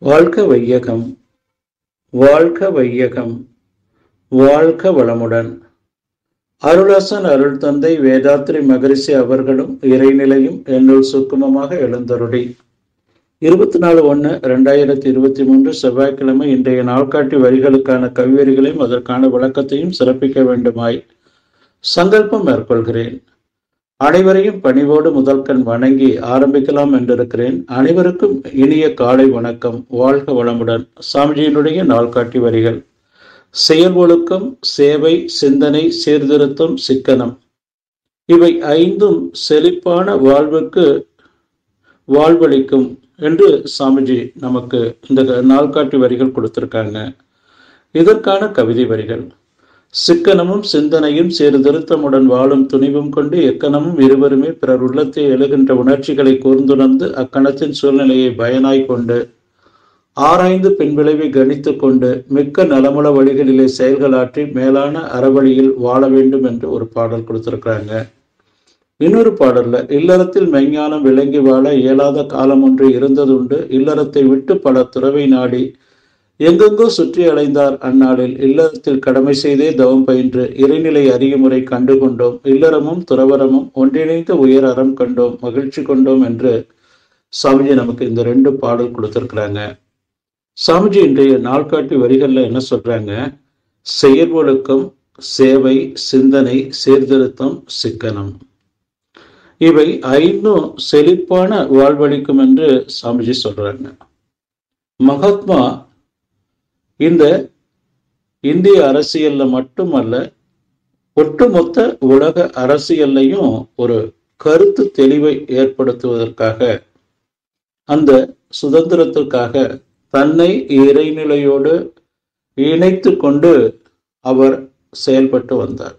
வாழ்க வையகம் வாழ்க வையகம் வாழ்க வளமுடன் அருளாசன் அருள் தந்தை வேதாத்ரி மகரிஷி அவர்களும் இறைநிலையும் என்னுள் சுக்குமமாக எழுந்தருளி இருபத்தி நாலு ஒன்று ரெண்டாயிரத்தி இருபத்தி மூன்று செவ்வாய்க்கிழமை இன்றைய நாள்காட்டி வரிகளுக்கான கவிவரிகளையும் அதற்கான விளக்கத்தையும் சிறப்பிக்க வேண்டுமாய் சங்கல்பம் மேற்கொள்கிறேன் அனைவரையும் பணிவோடு முதல்கண் வணங்கி ஆரம்பிக்கலாம் என்றிருக்கிறேன் அனைவருக்கும் இனிய காலை வணக்கம் வாழ்க வளமுடன் சாமிஜியினுடைய நாள்காட்டி வரிகள் செயல் ஒழுக்கம் சேவை சிந்தனை சீர்திருத்தம் சிக்கனம் இவை ஐந்தும் செழிப்பான வாழ்வுக்கு வாழ்வளிக்கும் என்று சாமிஜி நமக்கு இந்த நாள்காட்டி வரிகள் கொடுத்திருக்காங்க இதற்கான கவிதை வரிகள் சிக்கனமும் சிந்தனையும் சீர்திருத்தமுடன் வாழும் துணிவும் கொண்டு எக்கணமும் இருவருமே பிறர் உள்ளத்தை எழுகின்ற உணர்ச்சிகளை கூர்ந்துணர்ந்து அக்கணத்தின் சூழ்நிலையை பயனாய் கொண்டு ஆராய்ந்து பின் விளைவை கணித்து கொண்டு மிக்க நலமுள வழிகளிலே செயல்களாற்றி மேலான அறவழியில் வாழ வேண்டும் என்று ஒரு பாடல் கொடுத்திருக்கிறாங்க இன்னொரு பாடல்ல இல்லறத்தில் மெஞ்ஞானம் விளங்கி வாழ இயலாத காலம் ஒன்று இருந்ததுண்டு இல்லறத்தை விட்டு பல துறவை நாடி எங்கெங்கோ சுற்றி அலைந்தார் அந்நாளில் இல்லறத்தில் கடமை செய்தே தவம் பயின்று இறைநிலை அறிய முறை கண்டு கொண்டோம் இல்லறமும் துறவரமும் ஒன்றிணைந்த உயர் அறம் கண்டோம் மகிழ்ச்சி கொண்டோம் என்று சாமிஜி நமக்கு இந்த ரெண்டு பாடல் கொடுத்திருக்கிறாங்க சாமிஜி இன்றைய நாள்காட்டி வரிகள்ல என்ன சொல்றாங்க செயல் ஒழுக்கம் சேவை சிந்தனை சீர்திருத்தம் சிக்கனம் இவை ஐந்தும் செழிப்பான வாழ்வளிக்கும் என்று சாமிஜி சொல்றாங்க மகாத்மா இந்த இந்திய அரசியல்ல மட்டுமல்ல ஒட்டுமொத்த உலக அரசியல்லையும் ஒரு கருத்து தெளிவை ஏற்படுத்துவதற்காக அந்த சுதந்திரத்திற்காக தன்னை இறைநிலையோடு இணைத்து கொண்டு அவர் செயல்பட்டு வந்தார்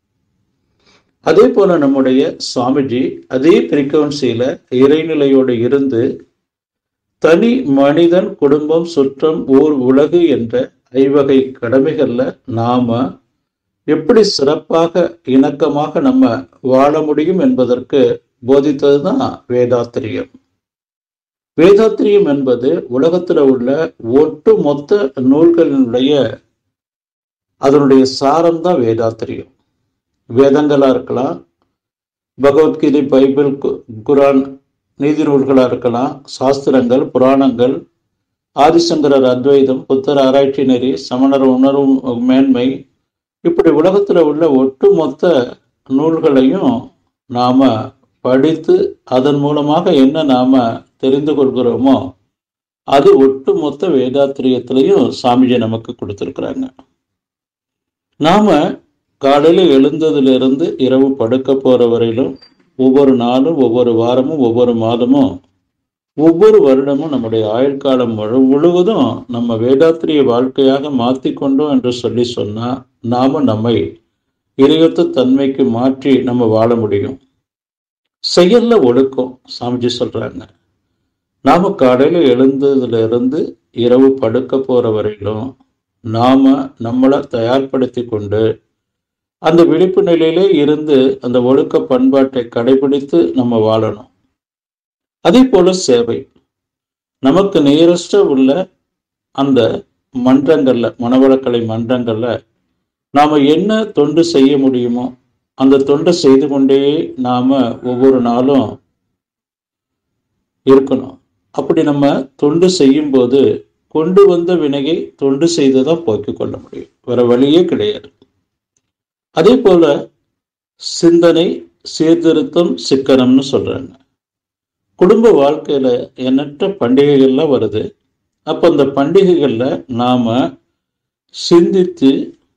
அதே போல நம்முடைய சுவாமிஜி அதே பிரிக்கவன்சியில இறைநிலையோடு இருந்து தனி மனிதன் குடும்பம் சுற்றம் ஊர் உலகு என்ற ஐவகை கடமைகள்ல நாம எப்படி சிறப்பாக இணக்கமாக நம்ம வாழ முடியும் என்பதற்கு போதித்ததுதான் வேதாத்திரியம் வேதாத்திரியம் என்பது உலகத்துல உள்ள ஒட்டு மொத்த நூல்களினுடைய அதனுடைய சாரம் தான் வேதாத்திரியம் வேதங்களா இருக்கலாம் பகவத்கீதை பைபிள் குரான் நீதி நூல்களா இருக்கலாம் சாஸ்திரங்கள் புராணங்கள் ஆதிசங்கரர் அத்வைதம் புத்தர் ஆராய்ச்சி நெறி சமணர் உணர்வு மேன்மை இப்படி உலகத்துல உள்ள ஒட்டுமொத்த நூல்களையும் நாம படித்து அதன் மூலமாக என்ன நாம தெரிந்து கொள்கிறோமோ அது ஒட்டுமொத்த வேதாத்திரியத்திலையும் சாமிஜி நமக்கு கொடுத்துருக்குறாங்க நாம காலையில எழுந்ததிலிருந்து இரவு படுக்க போற வரையிலும் ஒவ்வொரு நாளும் ஒவ்வொரு வாரமும் ஒவ்வொரு மாதமும் ஒவ்வொரு வருடமும் நம்முடைய ஆயுள் காலம் முழு முழுவதும் நம்ம வேதாத்திரிய வாழ்க்கையாக மாற்றிக்கொண்டோம் என்று சொல்லி சொன்னா நாம நம்மை இறையொத்த தன்மைக்கு மாற்றி நம்ம வாழ முடியும் செயல்ல ஒழுக்கம் சாமிஜி சொல்றாங்க நாம காலையில எழுந்ததுல இருந்து இரவு படுக்க போற வரையிலும் நாம நம்மளை தயார்படுத்தி கொண்டு அந்த விழிப்பு நிலையிலே இருந்து அந்த ஒழுக்க பண்பாட்டை கடைபிடித்து நம்ம வாழணும் அதே போல சேவை நமக்கு நியரஸ்ட உள்ள அந்த மன்றங்கள்ல மனவளக்கலை மன்றங்கள்ல நாம என்ன தொண்டு செய்ய முடியுமோ அந்த தொண்டை செய்து கொண்டே நாம ஒவ்வொரு நாளும் இருக்கணும் அப்படி நம்ம தொண்டு செய்யும் போது கொண்டு வந்த வினையை தொண்டு செய்துதான் போக்கிக் கொள்ள முடியும் வேற வழியே கிடையாது அதே போல சிந்தனை சீர்திருத்தம் சிக்கனம்னு சொல்றாங்க குடும்ப வாழ்க்கையில எண்ணற்ற பண்டிகைகள்லாம் வருது அப்ப அந்த பண்டிகைகள்ல நாம சிந்தித்து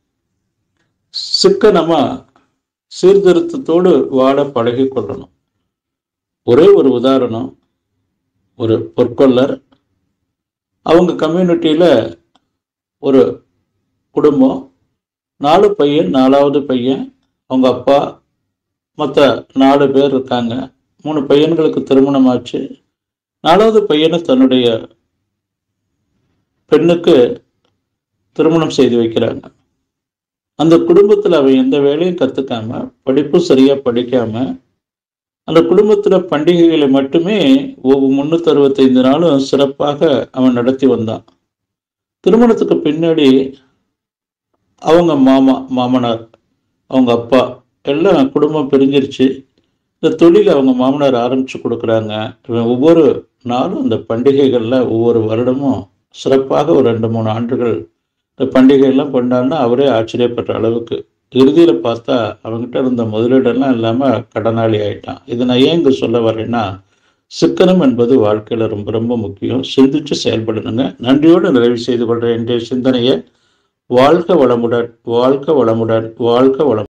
சிக்கனமா சீர்திருத்தத்தோடு வாழ பழகி கொள்ளணும் ஒரே ஒரு உதாரணம் ஒரு பொற்கொள்ளர் அவங்க கம்யூனிட்டியில ஒரு குடும்பம் நாலு பையன் நாலாவது பையன் அவங்க அப்பா மற்ற நாலு பேர் இருக்காங்க மூணு பையன்களுக்கு திருமணம் ஆச்சு நாலாவது பையனை தன்னுடைய பெண்ணுக்கு திருமணம் செய்து வைக்கிறாங்க அந்த குடும்பத்தில் அவன் எந்த வேலையும் கற்றுக்காம படிப்பும் சரியாக படிக்காம அந்த குடும்பத்துல பண்டிகைகளை மட்டுமே ஒவ்வொரு முன்னூத்தி அறுபத்தைந்து நாளும் சிறப்பாக அவன் நடத்தி வந்தான் திருமணத்துக்கு பின்னாடி அவங்க மாமா மாமனார் அவங்க அப்பா எல்லாம் குடும்பம் பிரிஞ்சிருச்சு இந்த தொழில் அவங்க மாமனார் ஆரம்பிச்சு கொடுக்குறாங்க இவன் ஒவ்வொரு நாளும் இந்த பண்டிகைகள்ல ஒவ்வொரு வருடமும் சிறப்பாக ஒரு ரெண்டு மூணு ஆண்டுகள் இந்த பண்டிகையெல்லாம் கொண்டாடினா அவரே ஆச்சரியப்படுற அளவுக்கு இறுதியில பார்த்தா அவங்ககிட்ட இருந்த முதலீடெல்லாம் இல்லாம கடனாளி ஆயிட்டான் இதை நான் ஏன் இங்க சொல்ல வரேன்னா சிக்கனம் என்பது வாழ்க்கையில ரொம்ப ரொம்ப முக்கியம் சிந்திச்சு செயல்படணுங்க நன்றியோடு நிறைவு செய்து கொள்ற இன்றைய சிந்தனையை வாழ்க வளமுடன் வாழ்க வளமுடன் வாழ்க வளம்